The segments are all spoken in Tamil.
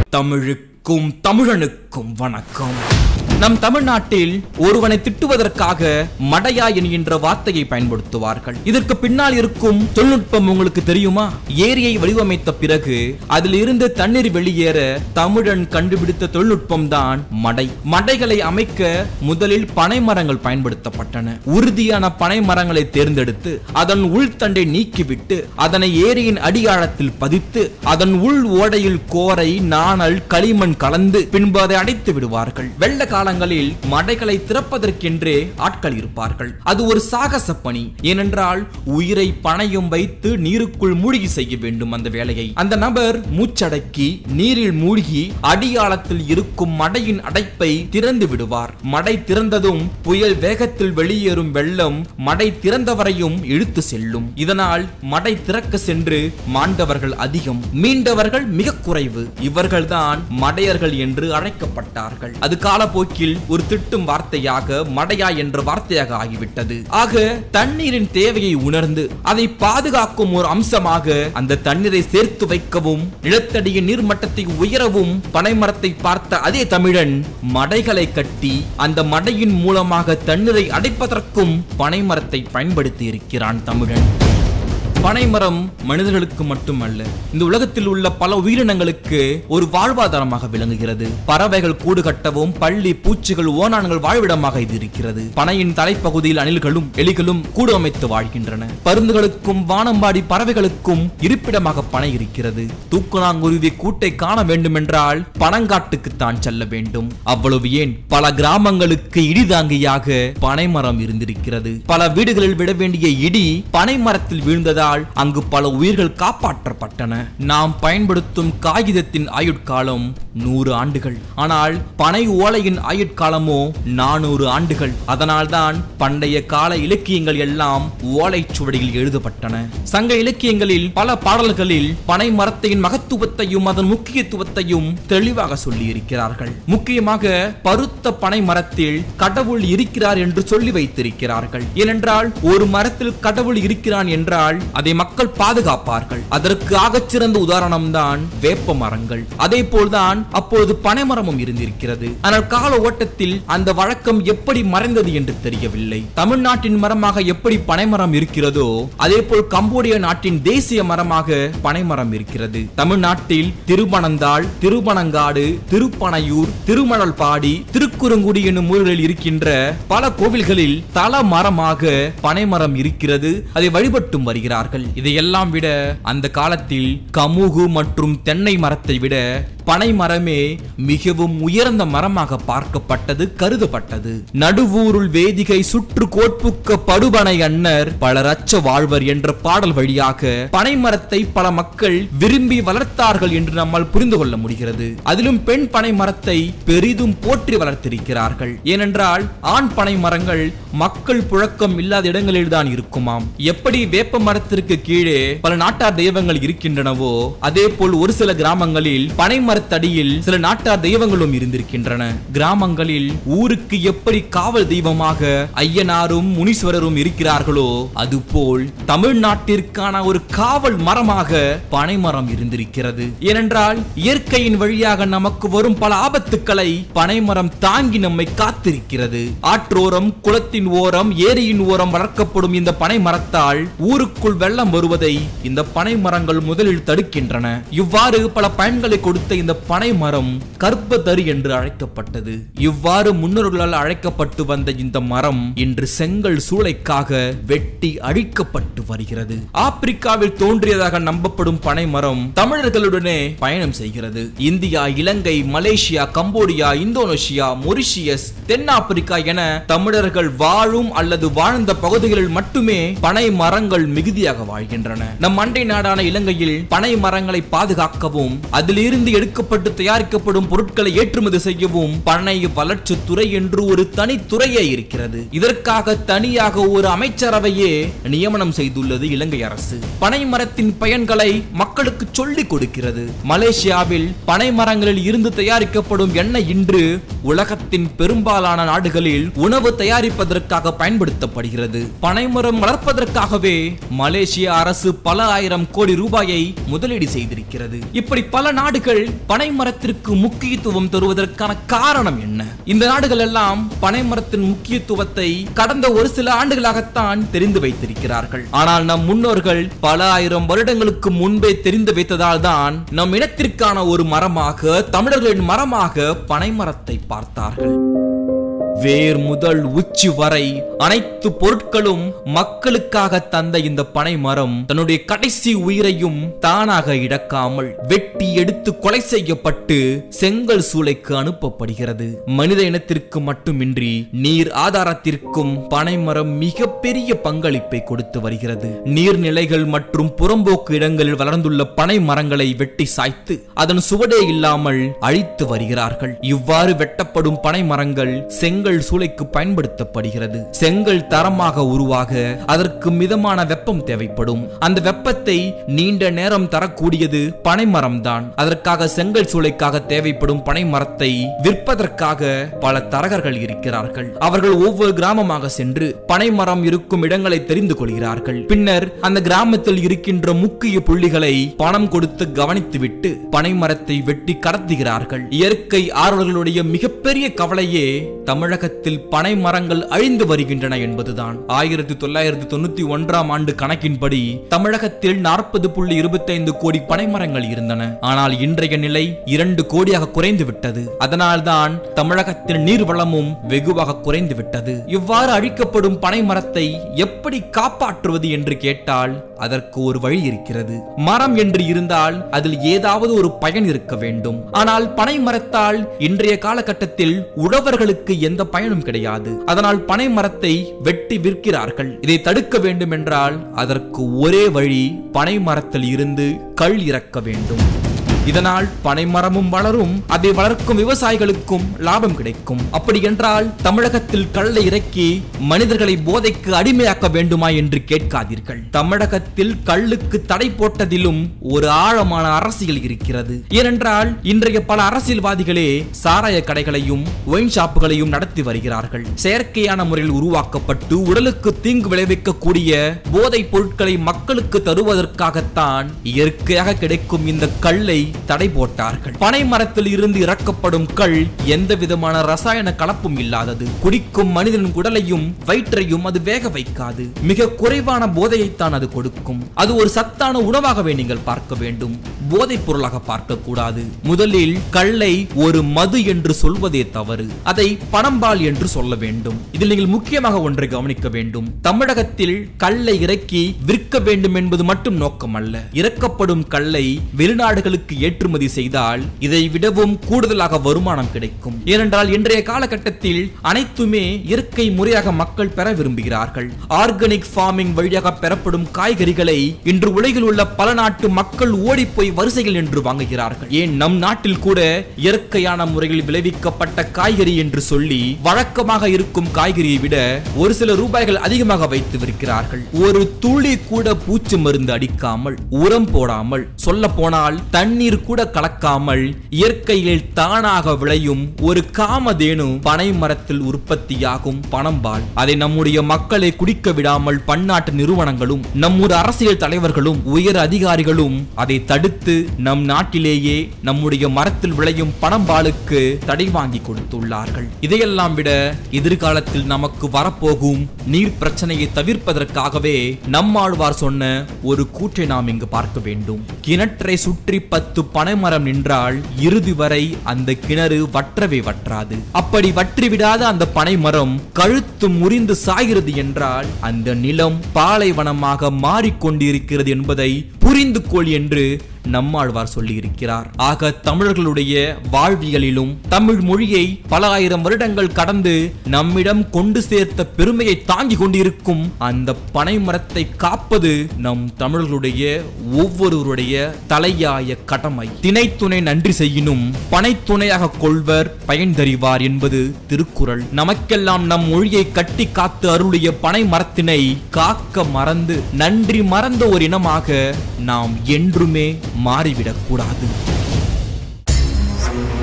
தமிழுக்கும் தமிழனுக்கும் வணக்கம் நம் தமிழ்நாட்டில் ஒருவனை திட்டுவதற்காக மடையா என்கின்ற வார்த்தையை பயன்படுத்துவார்கள் இதற்கு பின்னால் இருக்கும் தொழில்நுட்பம் உங்களுக்கு தெரியுமா ஏரியை வடிவமைத்த பிறகு அதில் இருந்து தண்ணீர் வெளியேற தமிழன் கண்டுபிடித்த தொழில்நுட்பம் தான் மடை மடைகளை அமைக்க முதலில் பனை மரங்கள் பயன்படுத்தப்பட்டன உறுதியான பனை மரங்களை தேர்ந்தெடுத்து அதன் உள்தண்டை நீக்கிவிட்டு அதனை ஏரியின் அடியாழத்தில் பதித்து அதன் உள் ஓடையில் கோரை நாணல் களிமண் கலந்து பின்பு அதை அடைத்து விடுவார்கள் வெள்ள காலங்களில் மடைகளை திறப்பதற்கென்றே ஆட்கள் இருப்பார்கள் அது ஒரு சாகச பணி ஏனென்றால் உயிரை பணையும் வைத்து நீருக்குள் மூழ்கி செய்ய வேண்டும் அந்த வேலையை அந்த நபர் மூச்சடக்கி நீரில் மூழ்கி அடியாழத்தில் இருக்கும் மடையின் அடைப்பை திறந்து விடுவார் மடை திறந்ததும் புயல் வேகத்தில் வெளியேறும் வெள்ளம் மடை திறந்தவரையும் இழுத்து செல்லும் இதனால் மடை திறக்க சென்று மாண்டவர்கள் அதிகம் மீண்டவர்கள் மிக குறைவு இவர்கள்தான் மடையர்கள் என்று அழைக்கப்பட்டார்கள் அது காலப்போக்கில் ஒரு திட்டும் வார்த்தையாக மடையா என்ற வார்த்தையாக ஆகிவிட்டது ஆக தண்ணீரின் தேவையை உணர்ந்து அதை பாதுகாக்கும் ஒரு அம்சமாக அந்த தண்ணீரை சேர்த்து வைக்கவும் நிலத்தடியின் நீர்மட்டத்தை உயரவும் பனைமரத்தை பார்த்த அதே தமிழன் மடைகளை கட்டி அந்த மடையின் மூலமாக தண்ணீரை அடைப்பதற்கும் பனைமரத்தை பயன்படுத்தி இருக்கிறான் தமிழன் பனைமரம் மனிதர்களுக்கு மட்டுமல்ல இந்த உலகத்தில் உள்ள பல உயிரினங்களுக்கு ஒரு வாழ்வாதாரமாக விளங்குகிறது பறவைகள் கூடு கட்டவும் பள்ளி பூச்சிகள் ஓனான்கள் வாழ்விடமாக இது இருக்கிறது பனையின் தலைப்பகுதியில் அணில்களும் எலிகளும் கூடு அமைத்து வாழ்கின்றன பருந்துகளுக்கும் வானம்பாடி பறவைகளுக்கும் இருப்பிடமாக பனை இருக்கிறது தூக்குநாங்குருவி கூட்டை காண வேண்டுமென்றால் பனங்காட்டுக்கு தான் செல்ல வேண்டும் அவ்வளவு ஏன் பல கிராமங்களுக்கு இடி தாங்கியாக பனைமரம் இருந்திருக்கிறது பல வீடுகளில் விட வேண்டிய இடி பனைமரத்தில் வீழ்ந்ததால் அங்கு பல உயிர்கள் காப்பாற்றப்பட்டன நாம் பயன்படுத்தும் காகிதத்தின் ஆயுட்காலம் நூறு ஆண்டுகள் ஆனால் பனை ஓலையின் ஆயுட்காலமோ நானூறு ஆண்டுகள் அதனால்தான் பண்டைய கால இலக்கியங்கள் எல்லாம் ஓலைச் சுவடியில் எழுதப்பட்டன சங்க இலக்கியங்களில் பல பாடல்களில் பனை மரத்தின் மகத்துவத்தையும் அதன் முக்கியத்துவத்தையும் தெளிவாக சொல்லி இருக்கிறார்கள் முக்கியமாக பருத்த பனை மரத்தில் கடவுள் இருக்கிறார் என்று சொல்லி வைத்திருக்கிறார்கள் ஏனென்றால் ஒரு மரத்தில் கடவுள் இருக்கிறான் என்றால் அதை மக்கள் பாதுகாப்பார்கள் அதற்கு ஆகச்சிறந்த உதாரணம் தான் வேப்ப மரங்கள் அதே போல்தான் அப்பொழுது பனைமரமும் இருந்திருக்கிறது ஆனால் கால ஓட்டத்தில் அந்த வழக்கம் எப்படி மறைந்தது என்று தெரியவில்லை தமிழ்நாட்டின் மரமாக எப்படி பனைமரம் இருக்கிறதோ அதே போல் கம்போடிய நாட்டின் தேசிய மரமாக பனைமரம் இருக்கிறது தமிழ்நாட்டில் திருப்பனந்தாள் திருப்பனங்காடு திருப்பனையூர் திருமணல்பாடி திருக்குறுங்குடி என்னும் ஊர்களில் இருக்கின்ற பல கோவில்களில் தல மரமாக பனைமரம் இருக்கிறது அதை வழிபட்டும் வருகிறார்கள் இதையெல்லாம் விட அந்த காலத்தில் கமுகு மற்றும் தென்னை மரத்தை விட பனை மரமே மிகவும் உயர்ந்த மரமாக பார்க்கப்பட்டது கருதப்பட்டது நடுவூருள் வேதிகை சுற்று கோட்புக்க படுபனை அன்னர் பலர் அச்ச வாழ்வர் என்ற பாடல் வழியாக பனை மரத்தை பல மக்கள் விரும்பி வளர்த்தார்கள் என்று நம்மால் புரிந்து கொள்ள முடிகிறது அதிலும் பெண் பனை மரத்தை பெரிதும் போற்றி வளர்த்திருக்கிறார்கள் ஏனென்றால் ஆண் பனை மரங்கள் மக்கள் புழக்கம் இல்லாத இடங்களில் தான் இருக்குமாம் எப்படி வேப்ப மரத்திற்கு கீழே பல நாட்டார் தெய்வங்கள் இருக்கின்றனவோ அதே போல் ஒரு சில கிராமங்களில் பனை மரத்தடியில் சில நாட்டார் தெய்வங்களும் இருந்திருக்கின்றன கிராமங்களில் ஊருக்கு எப்படி காவல் தெய்வமாக ஐயனாரும் முனீஸ்வரரும் இருக்கிறார்களோ அதுபோல் தமிழ்நாட்டிற்கான ஒரு காவல் மரமாக பனைமரம் இருந்திருக்கிறது ஏனென்றால் இயற்கையின் வழியாக நமக்கு வரும் பல ஆபத்துக்களை பனைமரம் தாங்கி நம்மை காத்திருக்கிறது ஆற்றோரம் குளத்தின் ஓரம் ஏரியின் ஓரம் வளர்க்கப்படும் இந்த பனை மரத்தால் ஊருக்குள் வெள்ளம் வருவதை இந்த பனை மரங்கள் முதலில் தடுக்கின்றன இவ்வாறு பல பயன்களை கொடுத்த இந்த பனை மரம் கற்பதறி என்று அழைக்கப்பட்டது இவ்வாறு முன்னோர்களால் அழைக்கப்பட்டு வந்த இந்த மரம் இன்று செங்கல் சூளைக்காக வெட்டி அழிக்கப்பட்டு வருகிறது ஆப்பிரிக்காவில் தோன்றியதாக நம்பப்படும் பனை மரம் தமிழர்களுடனே பயணம் செய்கிறது India Ilangai Malaysia Cambodia Indonesia Mauritius தென்னாப்பிரிக்கா என தமிழர்கள் வாழும் அல்லது வாழ்ந்த பகுதிகளில் மட்டுமே பனை மரங்கள் மிகுதியாக வாழ்கின்றன நம் அண்டை நாடான இலங்கையில் பனை மரங்களை பாதுகாக்கவும் அதிலிருந்து எடுக்கப்பட்டு தயாரிக்கப்படும் பொருட்களை ஏற்றுமதி செய்யவும் பனை வளர்ச்சி துறை என்று ஒரு தனித்துறையே இருக்கிறது இதற்காக தனியாக ஒரு அமைச்சரவையே நியமனம் செய்துள்ளது இலங்கை அரசு பனை மரத்தின் பயன்களை மக்களுக்கு சொல்லிக் கொடுக்கிறது மலேசியாவில் பனை மரங்களில் இருந்து தயாரிக்கப்படும் எண்ணெய் இன்று உலகத்தின் பெரும்பாலான நாடுகளில் உணவு தயாரிப்பதற்காக பயன்படுத்தப்படுகிறது பனைமரம் வளர்ப்பதற்காகவே மலேசிய அரசு பல ஆயிரம் கோடி ரூபாயை முதலீடு செய்திருக்கிறது இப்படி பல நாடுகள் பனைமரத்திற்கு முக்கியத்துவம் தருவதற்கான காரணம் என்ன இந்த நாடுகள் எல்லாம் பனைமரத்தின் முக்கியத்துவத்தை கடந்த ஒரு சில ஆண்டுகளாகத்தான் தெரிந்து வைத்திருக்கிறார்கள் ஆனால் நம் முன்னோர்கள் பல ஆயிரம் வருடங்களுக்கு முன்பே தெரிந்து வைத்ததால் தான் நம் இனத்திற்கான ஒரு மரமாக தமிழர்களின் மரமாக பனைமரத்தை பார்த்தார்கள் வேர் முதல் உச்சி வரை அனைத்து பொருட்களும் மக்களுக்காக தந்த இந்த பனை மரம் தன்னுடைய கடைசி உயிரையும் தானாக இழக்காமல் வெட்டி எடுத்து கொலை செய்யப்பட்டு செங்கல் சூளைக்கு அனுப்பப்படுகிறது மனித இனத்திற்கு மட்டுமின்றி நீர் ஆதாரத்திற்கும் பனைமரம் மிகப்பெரிய பங்களிப்பை கொடுத்து வருகிறது நீர்நிலைகள் மற்றும் புறம்போக்கு இடங்களில் வளர்ந்துள்ள பனை மரங்களை வெட்டி சாய்த்து அதன் சுவடே இல்லாமல் அழித்து வருகிறார்கள் இவ்வாறு வெட்டப்படும் பனை மரங்கள் செங்கல் சூளைக்கு பயன்படுத்தப்படுகிறது செங்கல் தரமாக உருவாக அதற்கு மிதமான வெப்பம் தேவைப்படும் அந்த வெப்பத்தை நீண்ட நேரம் தரக்கூடியது பனைமரம் தான் அதற்காக செங்கல் சூளைக்காக தேவைப்படும் பனை மரத்தை விற்பதற்காக பல தரகர்கள் இருக்கிறார்கள் அவர்கள் ஒவ்வொரு கிராமமாக சென்று பனைமரம் இருக்கும் இடங்களை தெரிந்து கொள்கிறார்கள் பின்னர் அந்த கிராமத்தில் இருக்கின்ற முக்கிய புள்ளிகளை பணம் கொடுத்து கவனித்துவிட்டு பனைமரத்தை வெட்டி கடத்துகிறார்கள் இயற்கை ஆர்வலர்களுடைய மிகப்பெரிய கவலையே தமிழகத்தில் பனை மரங்கள் அழிந்து வருகின்றன என்பதுதான் ஆயிரத்தி தொள்ளாயிரத்தி தொண்ணூத்தி ஒன்றாம் ஆண்டு கணக்கின்படி தமிழகத்தில் நாற்பது புள்ளி இருபத்தைந்து கோடி பனை மரங்கள் இருந்தன ஆனால் இன்றைய நிலை இரண்டு கோடியாக குறைந்து விட்டது அதனால்தான் தமிழகத்தின் நீர் வளமும் வெகுவாக குறைந்து விட்டது இவ்வாறு அழிக்கப்படும் பனை மரத்தை எப்படி காப்பாற்றுவது என்று கேட்டால் அதற்கு ஒரு வழி இருக்கிறது மரம் என்று இருந்தால் அதில் ஏதாவது ஒரு பயன் இருக்க வேண்டும் ஆனால் பனை மரத்தால் இன்றைய காலகட்டத்தில் உழவர்களுக்கு எந்த பயனும் கிடையாது அதனால் பனை மரத்தை வெட்டி விற்கிறார்கள் இதை தடுக்க வேண்டும் என்றால் அதற்கு ஒரே வழி பனை மரத்தில் இருந்து கள் இறக்க வேண்டும் இதனால் பனைமரமும் வளரும் அதை வளர்க்கும் விவசாயிகளுக்கும் லாபம் கிடைக்கும் அப்படி என்றால் தமிழகத்தில் கல்லை இறக்கி மனிதர்களை போதைக்கு அடிமையாக்க வேண்டுமா என்று கேட்காதீர்கள் தமிழகத்தில் கல்லுக்கு தடை போட்டதிலும் ஒரு ஆழமான அரசியல் இருக்கிறது ஏனென்றால் இன்றைய பல அரசியல்வாதிகளே சாராய கடைகளையும் ஒயின் ஷாப்புகளையும் நடத்தி வருகிறார்கள் செயற்கையான முறையில் உருவாக்கப்பட்டு உடலுக்கு தீங்கு விளைவிக்கக்கூடிய போதைப் பொருட்களை மக்களுக்கு தருவதற்காகத்தான் இயற்கையாக கிடைக்கும் இந்த கல்லை தடை போட்டார்கள் பனை மரத்தில் இருந்து இறக்கப்படும் கள் எந்த விதமான ரசாயன கலப்பும் இல்லாதது குடிக்கும் மனிதன் உடலையும் வயிற்றையும் அது வேக வைக்காது மிக குறைவான போதையைத்தான் அது கொடுக்கும் அது ஒரு சத்தான உணவாகவே நீங்கள் பார்க்க வேண்டும் போதைப் பொருளாக பார்க்க கூடாது முதலில் கல்லை ஒரு மது என்று சொல்வதே தவறு அதை பணம்பால் என்று சொல்ல வேண்டும் இதில் நீங்கள் முக்கியமாக ஒன்றை கவனிக்க வேண்டும் தமிழகத்தில் கல்லை இறக்கி விற்க வேண்டும் என்பது மட்டும் நோக்கம் அல்ல இறக்கப்படும் கல்லை வெளிநாடுகளுக்கு ஏற்றுமதி செய்தால் இதை விடவும் கூடுதலாக வருமானம் கிடைக்கும் ஏனென்றால் இன்றைய காலகட்டத்தில் அனைத்துமே இயற்கை முறையாக மக்கள் பெற விரும்புகிறார்கள் ஆர்கானிக் ஃபார்மிங் வழியாக பெறப்படும் காய்கறிகளை இன்று உலகில் உள்ள பல நாட்டு மக்கள் ஓடிப்போய் வரிசைகள் என்று வாங்குகிறார்கள் ஏன் நம் நாட்டில் கூட இயற்கையான முறையில் விளைவிக்கப்பட்ட காய்கறி என்று சொல்லி வழக்கமாக இருக்கும் காய்கறியை விட ஒரு சில ரூபாய்கள் அதிகமாக வைத்து விற்கிறார்கள் ஒரு துளி கூட பூச்சி மருந்து அடிக்காமல் உரம் போடாமல் சொல்ல போனால் தண்ணீர் கூட கலக்காமல் இயற்கையில் தானாக விளையும் ஒரு காமதேனு பனை மரத்தில் உற்பத்தியாகும் பனம்பால் அதை நம்முடைய மக்களை குடிக்க விடாமல் பன்னாட்டு நிறுவனங்களும் நம்முடைய அரசியல் தலைவர்களும் உயர் அதிகாரிகளும் அதை தடுத்து நம் நாட்டிலேயே நம்முடைய மரத்தில் விளையும் பனம்பாலுக்கு தடை வாங்கி கொடுத்துள்ளார்கள் இதையெல்லாம் விட எதிர்காலத்தில் நமக்கு வரப்போகும் நீர் பிரச்சனையை தவிர்ப்பதற்காகவே நம்மாழ்வார் சொன்ன ஒரு கூற்றை நாம் இங்கு பார்க்க வேண்டும் கிணற்றை சுற்றி பத்து பனைமரம் நின்றால் இறுதி வரை அந்த கிணறு வற்றவே வற்றாது அப்படி வற்றிவிடாத அந்த பனைமரம் கழுத்து முறிந்து சாகிறது என்றால் அந்த நிலம் பாலைவனமாக மாறிக்கொண்டிருக்கிறது என்பதை புரிந்து கொள் என்று நம்மாழ்வார் சொல்லியிருக்கிறார் ஆக தமிழர்களுடைய வாழ்வியலிலும் தமிழ் மொழியை பல ஆயிரம் வருடங்கள் கடந்து நம்மிடம் கொண்டு சேர்த்த பெருமையை தாங்கி கொண்டிருக்கும் அந்த பனை மரத்தை காப்பது நம் தமிழர்களுடைய ஒவ்வொருவருடைய தலையாய கடமை திணைத்துணை நன்றி செய்யினும் பனைத்துணையாக கொள்வர் பயன் தறிவார் என்பது திருக்குறள் நமக்கெல்லாம் நம் மொழியை கட்டி காத்து அருளிய பனை மரத்தினை காக்க மறந்து நன்றி மறந்த ஒரு இனமாக நாம் என்றுமே மாறிவிடக் கூடாது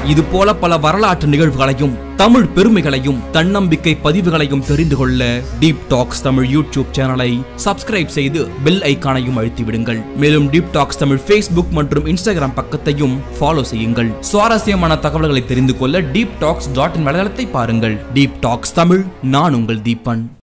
இது போல பல வரலாற்று நிகழ்வுகளையும் தமிழ் பெருமைகளையும் தன்னம்பிக்கை பதிவுகளையும் தெரிந்து கொள்ள டீப் டாக்ஸ் தமிழ் யூடியூப் சேனலை சப்ஸ்கிரைப் செய்து பெல் ஐகானையும் அழுத்தி விடுங்கள் மேலும் டீப் டாக்ஸ் தமிழ் ஃபேஸ்புக் மற்றும் இன்ஸ்டாகிராம் பக்கத்தையும் ஃபாலோ செய்யுங்கள் சுவாரஸ்யமான தகவல்களை தெரிந்து கொள்ள டீப் டாக்ஸ் டாட் இன் வலைதளத்தை பாருங்கள் டீப் டாக்ஸ் தமிழ் நான் உங்கள் தீபன்